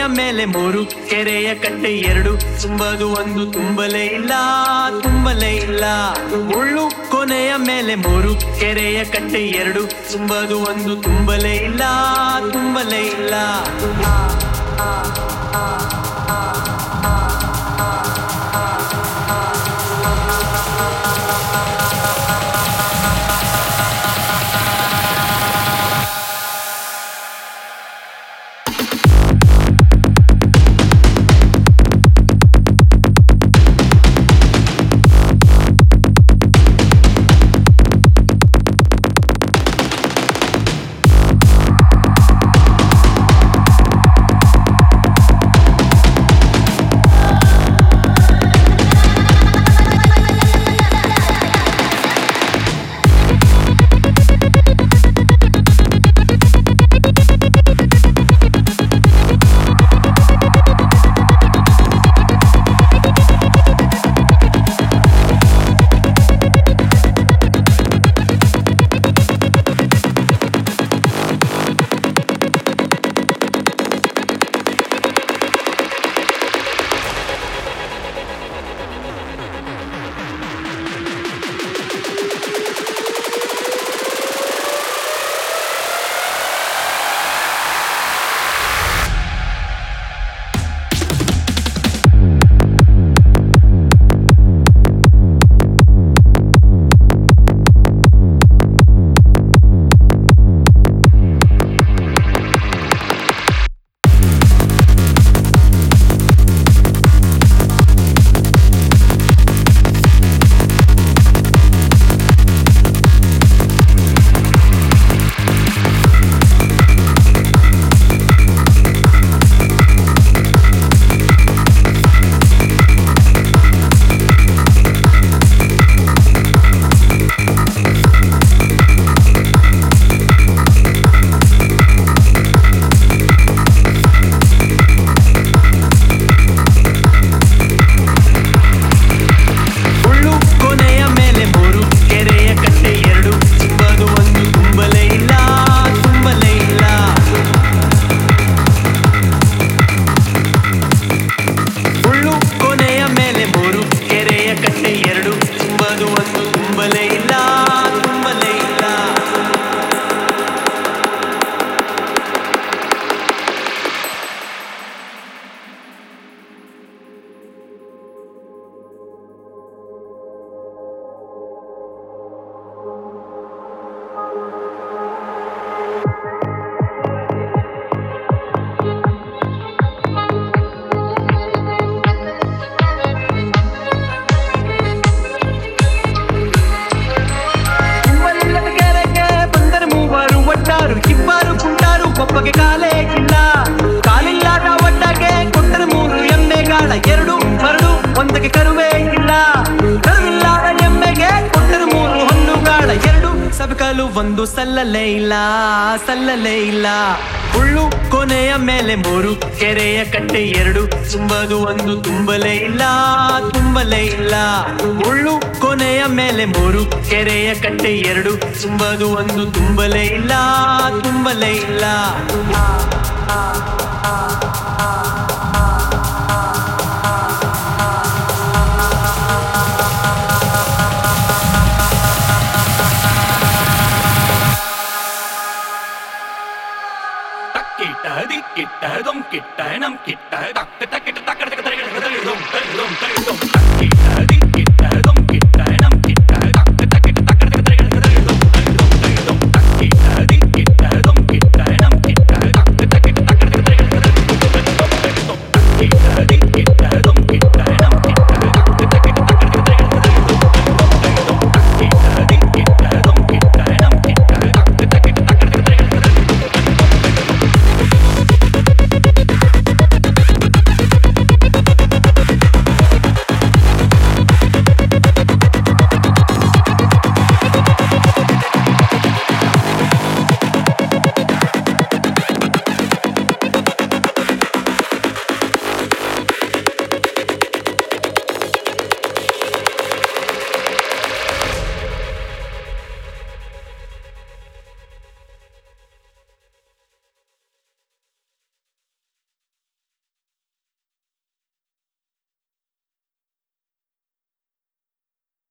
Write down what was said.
ಮೇಲೆ ಮೂರು ಕೆರೆಯ ಕಟ್ಟೆ ಎರಡು ತುಂಬದು ಒಂದು ತುಂಬಲೇ ಇಲ್ಲ ತುಂಬಲೇ ಇಲ್ಲ ಮುಳ್ಳು ಕೊನೆಯ ಮೇಲೆ ಮೂರು ಕೆರೆಯ ಕಟ್ಟೆ ಎರಡು ತುಂಬದು ಒಂದು ತುಂಬಲೇ ಇಲ್ಲ ತುಂಬಲೇ ಇಲ್ಲ ಮುಳ್ಳು ಕೊನೆಯ ಮೇಲೆ ಮೂರು ಕೆರೆಯ ಕಟ್ಟೆ ಎರಡು ತುಂಬದು ಒಂದು ತುಂಬಲೇ ಇಲ್ಲ ತುಂಬಲೇ ಇಲ್ಲ ಮುಳ್ಳು ಕೊನೆಯ ಮೇಲೆ ಮೂರು ಕೆರೆಯ ಕಟ್ಟೆ ಎರಡು ತುಂಬದು ಒಂದು ತುಂಬಲೇ ಇಲ್ಲ ತುಂಬಲೇ ಇಲ್ಲ ತುಂಬಲಿಲ್ಲದ ಕೆರೆಗೆ ಬಂದರೆ ಮೂವರು ಒಟ್ಟಾರು ಇಬ್ಬರು ಕುಂಟಾರು ಒಬ್ಬಗೆ ಕಾಲೇ ಇಲ್ಲ ಕಾಲಿಲ್ಲದ ಒಡ್ಡಗೆ ಕೊಟ್ಟರೆ ಮೂರು ಎಮ್ಮೆಗಾಳ ಎರಡು ಮರಳು ಒಂದಕ್ಕೆ ಕರುವೇ ಇಲ್ಲ ಕರುವಿಲ್ಲದ ಎಮ್ಮೆಗೆ ಕೊಟ್ಟರೆ ಮೂರು ಹೊನ್ನುಗಾಳ ಎರಡು ಸಬಕಲು ಒಂದು ಸಲ್ಲಲೇ ಇಲ್ಲ ಸಲ್ಲಲೇ ಇಲ್ಲ ಹುಳ್ಳು ಕೊನೆಯ ಮೇಲೆ ಮೂರು ಕೆರೆಯ ಕಟ್ಟೆ ಎರಡು ತುಂಬದು ಒಂದು ತುಂಬಲೇ ಇಲ್ಲ ತುಂಬಲೇ ಇಲ್ಲ ಮುಳ್ಳು ಕೊನೆಯ ಮೇಲೆ ಮೂರು ಕೆರೆಯ ಕಟ್ಟೆ ಎರಡು ತುಂಬದು ಒಂದು ತುಂಬಲೇ ಇಲ್ಲ ತುಂಬಲೇ ಇಲ್ಲ தக்கிட்ட திக்கிட்ட தொம் கிட்ட நம் கிட்ட தக்கு தக்கிட்ட தக்கட தக்க தரிகட தரிகட தரிகட தரிகட தரிகட தக்கிட்ட திக்கிட்ட தொம் கிட்ட நம் கிட்ட